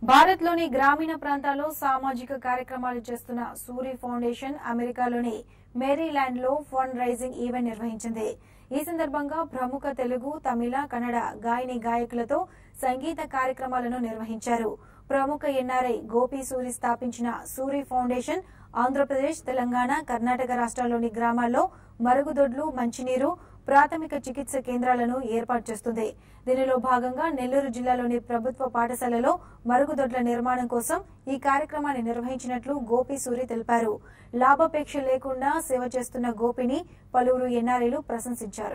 భారత్లోని గ్రామీణ ప్రాంతాల్లో సామాజిక కార్యక్రమాలు చేస్తున్న సూరి ఫౌండేషన్ అమెరికాలోని మేరీల్యాండ్ లో ఫండ్ రైజింగ్ ఈవెంట్ నిర్వహించింది ఈ సందర్భంగా ప్రముఖ తెలుగు తమిళ కన్నడ గాయని గాయకులతో సంగీత కార్యక్రమాలను నిర్వహించారు ప్రముఖ ఎన్ఆర్ఐ గోపి సూరి స్థాపించిన సూరి ఫౌండేషన్ ఆంధ్రప్రదేశ్ తెలంగాణ కర్ణాటక రాష్ట్రాల్లోని గ్రామాల్లో మరుగుదొడ్లు మంచినీరు ప్రాథమిక చికిత్స కేంద్రాలను ఏర్పాటు చేస్తుంది దీనిలో భాగంగా నెల్లూరు జిల్లాలోని ప్రభుత్వ పాఠశాలలో మరుగుదొడ్ల నిర్మాణం కోసం ఈ కార్యక్రమాన్ని నిర్వహించినట్లు గోపి సూరి తెలిపారు లాభాపేక్ష లేకుండా సేవ చేస్తున్న గోపిని పలువురు ఎన్ఆర్ఐలు ప్రశంసించారు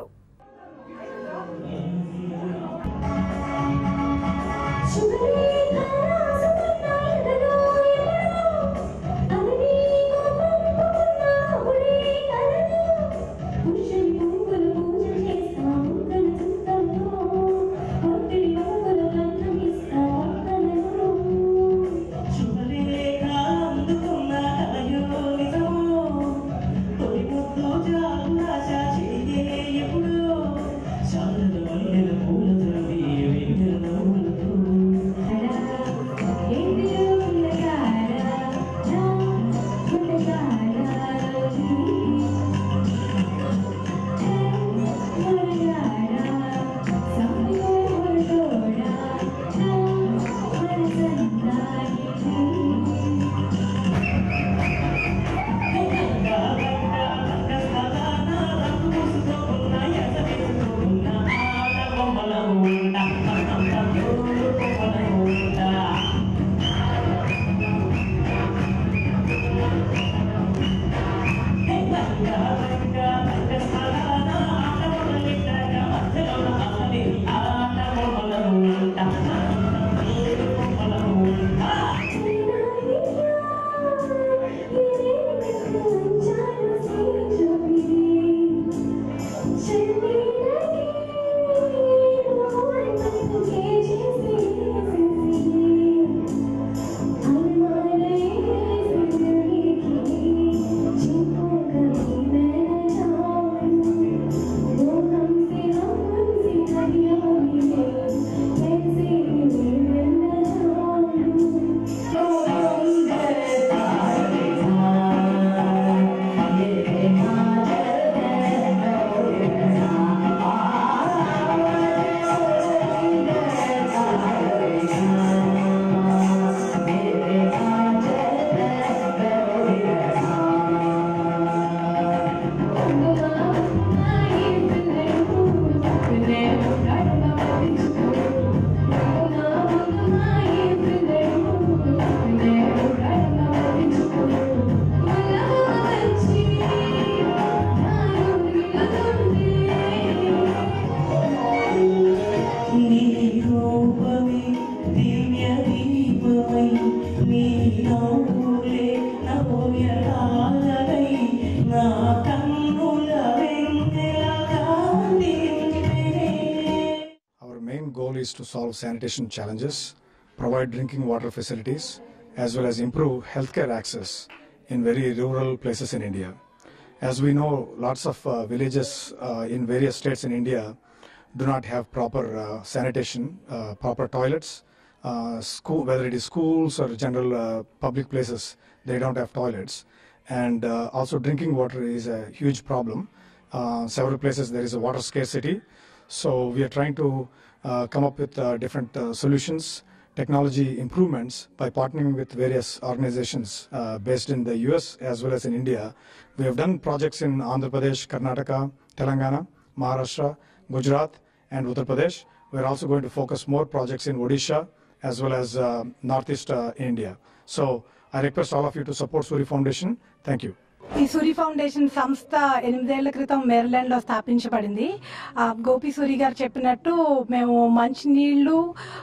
Our main goal is to solve sanitation challenges, provide drinking water facilities, as well as improve healthcare access in very rural places in India. As we know, lots of uh, villages uh, in various states in India do not have proper uh, sanitation, uh, proper toilets. Uh, school, whether it is schools or general uh, public places, they don't have toilets. And uh, also, drinking water is a huge problem. Uh, several places there is a water scarcity. So, we are trying to uh, come up with uh, different uh, solutions, technology improvements by partnering with various organizations uh, based in the US as well as in India. We have done projects in Andhra Pradesh, Karnataka, Telangana, Maharashtra, Gujarat, and Uttar Pradesh. We're also going to focus more projects in Odisha as well as uh, Northeast uh, India. So I request all of you to support Suri Foundation. Thank you. ఈ Suri foundation సంస్థ ఎనిమిదేళ్ల క్రితం మేర్లాండ్ లో స్థాపించబడింది ఆ, గోపి సూరి గారు చెప్పినట్టు మేము మంచినీళ్లు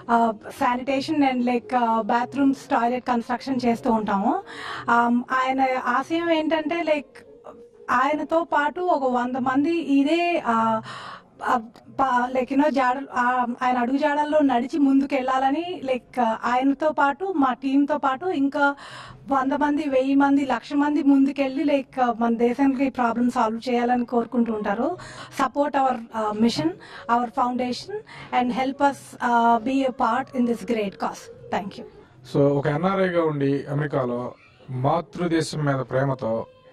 sanitation and like bathrooms toilet construction చేస్తూ ఉంటాము ఆ, ఆయన ఆశయం ఏంటంటే లైక్ ఆయనతో పాటు ఒక వంద మంది ఇదే లైక్ యూనో జాడ ఆ, ఆయన అడుగు జాడల్లో నడిచి ముందుకు వెళ్ళాలని లైక్ ఆయనతో పాటు మా టీంతో పాటు ఇంకా వంద మంది వెయ్యి మంది లక్ష మంది ముందుకెళ్ళి లైక్ మన దేశానికి ప్రాబ్లమ్ సాల్వ్ చేయాలని కోరుకుంటూ ఉంటారు support our mission our foundation and help us be a part in this great cause thank you so ఒక ఎన్ఆర్ఐగా ఉండి అమెరికాలో మాతృదేశం మీద ప్రేమతో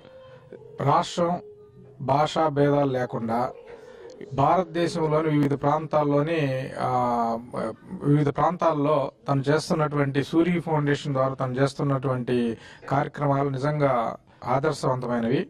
రాష్ట్రం భాషా భేదాలు లేకుండా భారతదేశంలోని వివిధ ప్రాంతాల్లోని ఆ, వివిధ ప్రాంతాల్లో తను చేస్తున్నటువంటి సూర్య ఫౌండేషన్ ద్వారా తను చేస్తున్నటువంటి కార్యక్రమాలు నిజంగా ఆదర్శవంతమైనవి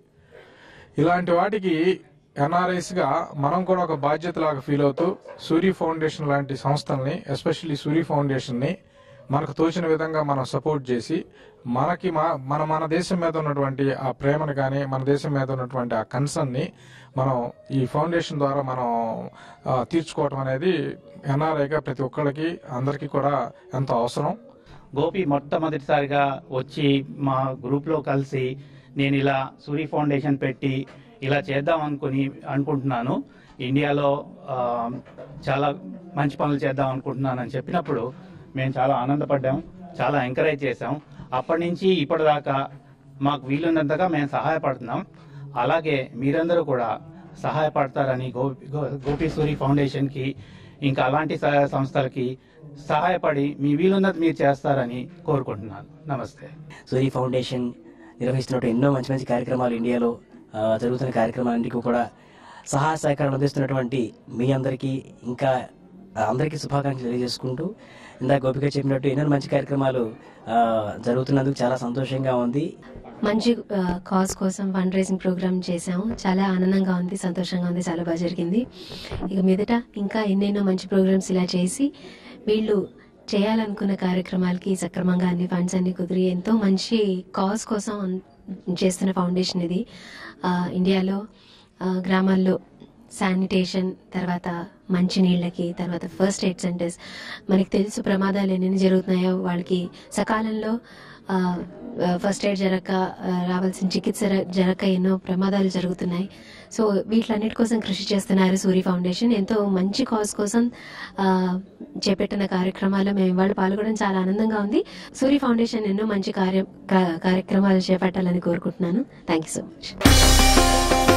ఇలాంటి వాటికి ఎన్ఆర్ఐస్ గా మనం కూడా ఒక బాధ్యత లాగా ఫీల్ అవుతూ సూర్య ఫౌండేషన్ లాంటి సంస్థల్ని ఎస్పెషల్లీ సూర్య ఫౌండేషన్ ని మనకు తోచిన విధంగా మనం సపోర్ట్ చేసి మనకి మా- మన మన దేశం మీద ఉన్నటువంటి ఆ ప్రేమను కానీ మన దేశం మీద ఉన్నటువంటి ఆ కన్సర్న్ ని మనం ఈ ఫౌండేషన్ ద్వారా మనం ఆ, తీర్చుకోవటం అనేది ఎన్ఆర్ఐగా ప్రతి ఒక్కరికి అందరికీ కూడా ఎంతో అవసరం గోపి మొట్టమొదటిసారిగా వచ్చి మా గ్రూప్లో కలిసి నేను ఇలా సూరి ఫౌండేషన్ పెట్టి ఇలా చేద్దాం అనుకుని అనుకుంటున్నాను ఇండియాలో ఆ, చాలా మంచి పనులు చేద్దాం అనుకుంటున్నాను అని చెప్పినప్పుడు మేము చాలా ఆనందపడ్డాం చాలా ఎంకరేజ్ చేశాం అప్పటి నుంచి ఇప్పటిదాకా మాకు వీలున్నంతగా మేము సహాయపడుతున్నాం అలాగే మీరందరూ కూడా సహాయపడతారని గోపి గో- గోపి సూరి ఫౌండేషన్కి ఇంకా అలాంటి సహాయ సంస్థలకి సహాయపడి మీ వీలున్నది మీరు చేస్తారని కోరుకుంటున్నాను నమస్తే సూరి ఫౌండేషన్ నిర్వహిస్తున్నట్టు ఎన్నో మంచి మంచి కార్యక్రమాలు ఇండియాలో ఆ, జరుగుతున్న కార్యక్రమాలన్నింటికీ కూడా సహాయ సహకారం అందిస్తున్నటువంటి మీ అందరికీ ఇంకా ఆ, అందరికీ శుభాకాంక్షలు తెలియజేసుకుంటూ ఇందాక గోపిక చెప్పినట్టు ఎన్నో మంచి కార్యక్రమాలు ఆ, జరుగుతున్నందుకు చాలా సంతోషంగా ఉంది మంచి కాజ్ కోసం ఫండ్ రైజింగ్ ప్రోగ్రామ్ చేసాము చాలా ఆనందంగా ఉంది సంతోషంగా ఉంది చాలా బాగా జరిగింది ఇక మీదట ఇంకా ఎన్నెన్నో మంచి ప్రోగ్రామ్స్ ఇలా చేసి వీళ్ళు చేయాలనుకున్న కార్యక్రమాలకి సక్రమంగా అన్ని ఫండ్స్ అన్ని కుదిరి ఎంతో మంచి కాజ్ కోసం అన్- చేస్తున్న ఫౌండేషన్ ఇది ఆ, ఇండియాలో ఆ, గ్రామాల్లో శానిటేషన్ తర్వాత మంచినీళ్ళకి తర్వాత ఫస్ట్ ఎయిడ్ సెంటర్స్ మనకి తెలుసు ప్రమాదాలు ఎన్ని జరుగుతున్నాయో వాళ్ళకి సకాలంలో ఆ, ఆ, ఫస్ట్ ఎయిడ్ జరగక ఆ, రావాల్సిన చికిత్స ర- జరగక ఎన్నో ప్రమాదాలు జరుగుతున్నాయి సో వీటిలన్నిటి కోసం కృషి చేస్తున్నారు సూరి ఫౌండేషన్ ఎంతో మంచి కాజ్ కోసం ఆ, చేపట్టిన కార్యక్రమాల్లో మేము ఇవాళ పాల్గొనడం చాలా ఆనందంగా ఉంది సూరి ఫౌండేషన్ ఎన్నో మంచి కార్య కా- కార్యక్రమాలు చేపట్టాలని కోరుకుంటున్నాను థ్యాంక్ యూ సో మచ్